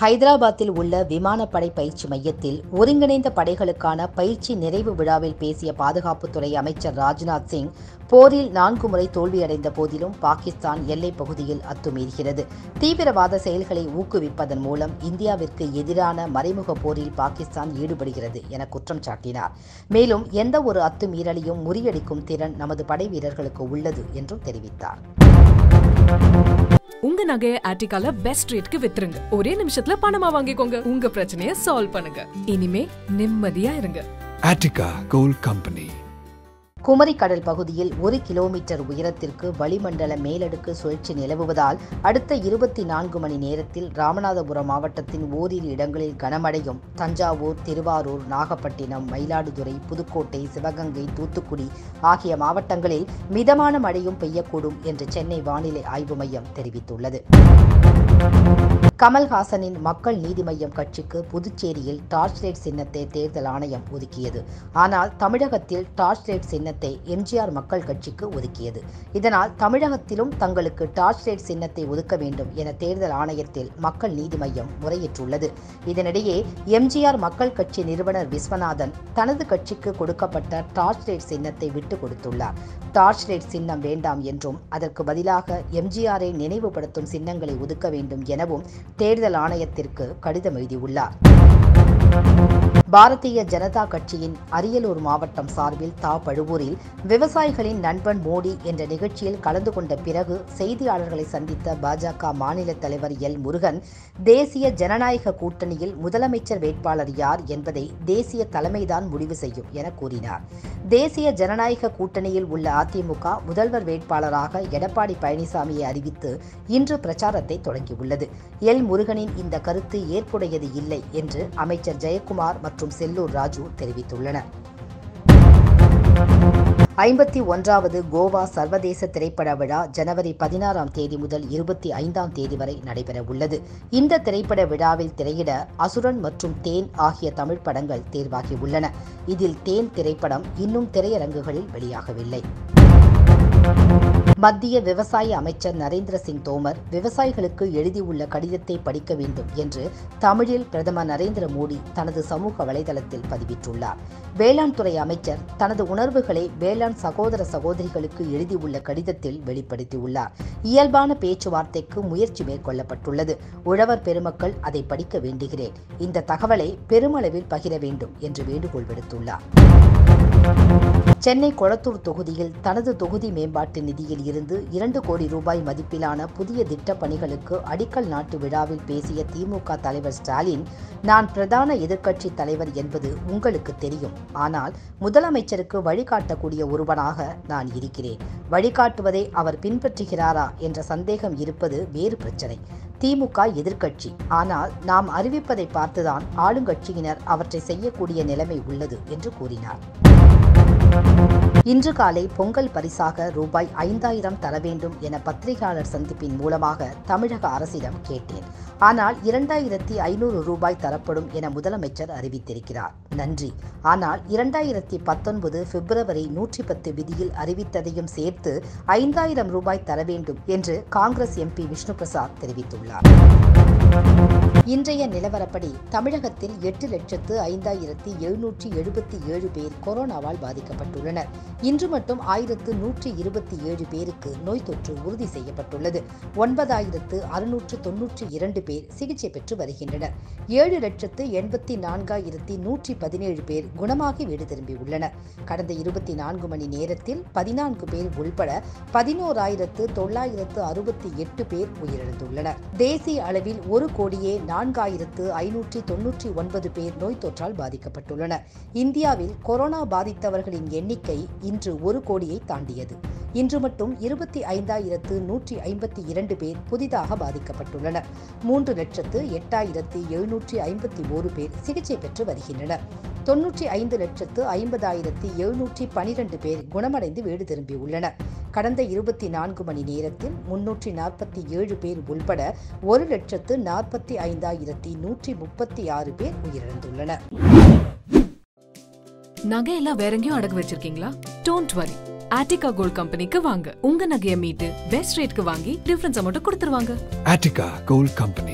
ஹைதராபாத்தில் உள்ள விமானப்படை பயிற்சி மையத்தில் ஒருங்கிணைந்த படைகளுக்கான பயிற்சி நிறைவு விழாவில் பேசிய பாதுகாப்புத்துறை அமைச்சர் ராஜ்நாத் சிங் போரில் நான்கு முறை தோல்வியடைந்த போதிலும் பாகிஸ்தான் எல்லைப் பகுதியில் அத்துமீறுகிறது தீவிரவாத செயல்களை ஊக்குவிப்பதன் மூலம் இந்தியாவிற்கு எதிரான மறைமுக போரில் பாகிஸ்தான் ஈடுபடுகிறது என குற்றம் சாட்டினார் மேலும் எந்த ஒரு அத்துமீறலையும் முறியடிக்கும் திறன் நமது படை வீரர்களுக்கு உள்ளது என்றும் தெரிவித்தார் உங்க நகையை ஆர்டிகால பெஸ்ட் ரேட்க்கு வித்துருங்க ஒரே நிமிஷத்துல பணமா வாங்கிக்கோங்க உங்க பிரச்சனைய சால்வ் பண்ணுங்க இனிமே நிம்மதியா இருங்க Attica Gold Company. குமரிக்கடல் பகுதியில் ஒரு கிலோமீட்டர் உயரத்திற்கு வளிமண்டல மேலடுக்கு சுழற்சி நிலவுவதால் அடுத்த இருபத்தி நான்கு மணி நேரத்தில் ராமநாதபுரம் மாவட்டத்தின் ஓரிரு இடங்களில் கனமழையும் தஞ்சாவூர் திருவாரூர் நாகப்பட்டினம் மயிலாடுதுறை புதுக்கோட்டை சிவகங்கை தூத்துக்குடி ஆகிய மாவட்டங்களில் மிதமான மழையும் பெய்யக்கூடும் என்று சென்னை வானிலை ஆய்வு மையம் தெரிவித்துள்ளது கமல்ஹாசனின் மக்கள் நீதி மய்யம் கட்சிக்கு புதுச்சேரியில் டார்ச் லைட் சின்னத்தை தேர்தல் ஆணையம் ஒதுக்கியது ஆனால் தமிழகத்தில் டார்ச் லைட் சின்னத்தை எம்ஜிஆர் மக்கள் கட்சிக்கு ஒதுக்கியது இதனால் தமிழகத்திலும் தங்களுக்கு டார்ச் லைட் சின்னத்தை ஒதுக்க வேண்டும் என தேர்தல் ஆணையத்தில் மக்கள் நீதி மய்யம் முறையிட்டுள்ளது இதனிடையே எம்ஜிஆர் மக்கள் கட்சி நிறுவனர் விஸ்வநாதன் தனது கட்சிக்கு கொடுக்கப்பட்ட டார்ச் லைட் சின்னத்தை விட்டுக் கொடுத்துள்ளார் டார்ச் லைட் சின்னம் வேண்டாம் என்றும் அதற்கு பதிலாக எம்ஜிஆரை நினைவுபடுத்தும் சின்னங்களை ஒதுக்க வேண்டும் எனவும் தேர்தல் ஆணையத்திற்கு கடிதம் எழுதியுள்ளார் பாரதிய ஜனதா கட்சியின் அரியலூர் மாவட்டம் சார்பில் தா பழுவூரில் விவசாயிகளின் நண்பன் மோடி என்ற நிகழ்ச்சியில் கலந்து கொண்ட பிறகு செய்தியாளர்களை சந்தித்த பாஜக மாநில தலைவர் எல் முருகன் தேசிய ஜனநாயக கூட்டணியில் முதலமைச்சர் வேட்பாளர் யார் என்பதை தேசிய தலைமைதான் முடிவு செய்யும் என கூறினார் தேசிய ஜனநாயக கூட்டணியில் உள்ள அதிமுக முதல்வர் வேட்பாளராக எடப்பாடி பழனிசாமியை அறிவித்து இன்று பிரச்சாரத்தை தொடங்கியுள்ளது எல் முருகனின் இந்த கருத்து ஏற்புடையது இல்லை என்று அமைச்சர் ஜெயக்குமார் மற்றும் செல்லூர் ராஜு தெரிவித்துள்ளனர் ஐம்பத்தி ஒன்றாவது கோவா சர்வதேச திரைப்பட விழா ஜனவரி பதினாறாம் தேதி முதல் இருபத்தி ஐந்தாம் தேதி வரை நடைபெற உள்ளது இந்த திரைப்பட விழாவில் திரையிட அசுரன் மற்றும் தேன் ஆகிய தமிழ் படங்கள் தேர்வாகியுள்ளன இதில் தேன் திரைப்படம் இன்னும் திரையரங்குகளில் வெளியாகவில்லை மத்திய விவசாய அமைச்சர் நரேந்திர சிங் தோமர் விவசாயிகளுக்கு எழுதியுள்ள கடிதத்தை படிக்க வேண்டும் என்று தமிழில் பிரதமர் நரேந்திர மோடி தனது சமூக வலைதளத்தில் பதிவிட்டுள்ளார் வேளாண் துறை அமைச்சர் தனது உணர்வுகளை வேளாண் சகோதர சகோதரிகளுக்கு எழுதியுள்ள கடிதத்தில் வெளிப்படுத்தியுள்ளார் இயல்பான பேச்சுவார்த்தைக்கு முயற்சி மேற்கொள்ளப்பட்டுள்ளது உழவர் பெருமக்கள் அதை படிக்க வேண்டுகிறேன் இந்த தகவலை பெருமளவில் பகிர வேண்டும் என்று வேண்டுகோள் விடுத்துள்ளார் சென்னை கொளத்தூர் தொகுதியில் தனது தொகுதி மேம்பாட்டு நிதியில் இருந்து இரண்டு கோடி ரூபாய் மதிப்பிலான புதிய திட்டப் பணிகளுக்கு அடிக்கல் நாட்டு விழாவில் பேசிய திமுக தலைவர் ஸ்டாலின் நான் பிரதான எதிர்க்கட்சி தலைவர் என்பது உங்களுக்கு தெரியும் ஆனால் முதலமைச்சருக்கு வழிகாட்டக்கூடிய ஒருவனாக நான் இருக்கிறேன் வழிகாட்டுவதை அவர் பின்பற்றுகிறாரா என்ற சந்தேகம் இருப்பது வேறு பிரச்சனை திமுக எதிர்க்கட்சி ஆனால் நாம் அறிவிப்பதை பார்த்துதான் ஆளுங்கட்சியினர் அவற்றை செய்யக்கூடிய நிலைமை உள்ளது என்று கூறினார் இன்று காலை பொங்கல் பரிசாக ரூபாய் ஐந்தாயிரம் தர வேண்டும் என பத்திரிகையாளர் சந்திப்பின் மூலமாக தமிழக அரசிடம் கேட்டேன் ஆனால் இரண்டாயிரத்தி ஐநூறு ரூபாய் தரப்படும் என முதலமைச்சர் அறிவித்திருக்கிறார் நன்றி ஆனால் இரண்டாயிரத்தி பத்தொன்பது பிப்ரவரி நூற்றி பத்து விதியில் அறிவித்ததையும் சேர்த்து ஐந்தாயிரம் ரூபாய் தர வேண்டும் என்று காங்கிரஸ் எம்பி விஷ்ணு பிரசாத் தெரிவித்துள்ளார் இன்றைய நிலவரப்படி தமிழகத்தில் எட்டு லட்சத்து ஐந்தாயிரத்தி எழுநூற்றி எழுபத்தி ஏழு பேர் கொரோனாவால் பாதிக்கப்பட்டுள்ளனர் இன்று மட்டும் ஆயிரத்து நூற்றி இருபத்தி ஏழு பேருக்கு நோய் தொற்று உறுதி செய்யப்பட்டுள்ளது ஒன்பதாயிரத்து அறுநூற்று தொன்னூற்றி இரண்டு பேர் சிகிச்சை பெற்று வருகின்றனர் ஏழு லட்சத்து எண்பத்தி நான்காயிரத்தி நூற்றி பதினேழு பேர் குணமாகி வீடு திரும்பியுள்ளனர் கடந்த இருபத்தி நான்கு மணி நேரத்தில் பதினான்கு பேர் உள்பட பதினோராயிரத்து தொள்ளாயிரத்து அறுபத்தி எட்டு பேர் உயிரிழந்துள்ளனர் தேசிய அளவில் ஒரு கோடியே நான்காயிரத்து ஐநூற்றி தொன்னூற்றி ஒன்பது பேர் நோய் தொற்றால் பாதிக்கப்பட்டுள்ளனர் இந்தியாவில் கொரோனா பாதித்தவர்களின் எண்ணிக்கை இன்று ஒரு கோடியை தாண்டியது இன்று மட்டும் இருபத்தி ஐந்தாயிரத்து நூற்றி ஐம்பத்தி இரண்டு பேர் புதிதாக பாதிக்கப்பட்டுள்ளனர் மூன்று லட்சத்து எட்டாயிரத்து எழுநூற்றி ஐம்பத்தி ஓரு பேர் சிகிச்சை பெற்று வருகின்றனர் தொன்னூற்றி ஐந்து லட்சத்து ஐம்பதாயிரத்தி எழுநூற்றி பனிரெண்டு பேர் குணமடைந்து வீடு திரும்பியுள்ளனர் கடந்த இருபத்தி நான்கு மணி நேரத்தில் முன்னூற்றி நாற்பத்தி ஏழு பேர் உள்பட ஒரு லட்சத்து நாற்பத்தி ஐந்தாயிரத்தி நூற்றி முப்பத்தி ஆறு பேர் உயிரிழந்துள்ளனர் நகையெல்லாம் வேற எங்கேயும் அடகு வச்சிருக்கீங்களா டோன்ட் வரி ஆட்டிகா கோல்ட் கம்பெனிக்கு வாங்க உங்க நகையை மீட்டு பெஸ்ட் ரேட்க்கு வாங்கி டிஃபரன்ஸை மட்டும் கொடுத்துருவாங்க Attica Gold Company.